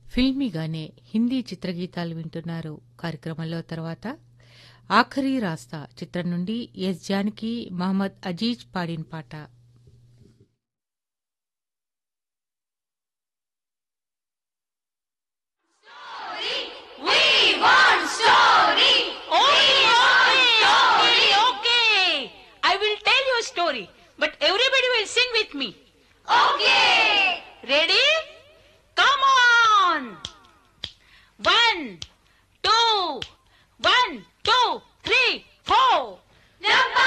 ఫిల్మీగానే హిందీ చిత్రగీతాలు వింటున్నారు కార్యక్రమంలో తర్వాత ఆఖరీ రాస్తా చిత్రం నుండి ఎస్ జానకి మహమ్మద్ అజీజ్ పాడిన పాట We want story. Okay, okay, okay, okay. I will tell you a story, but everybody will sing with me. Okay.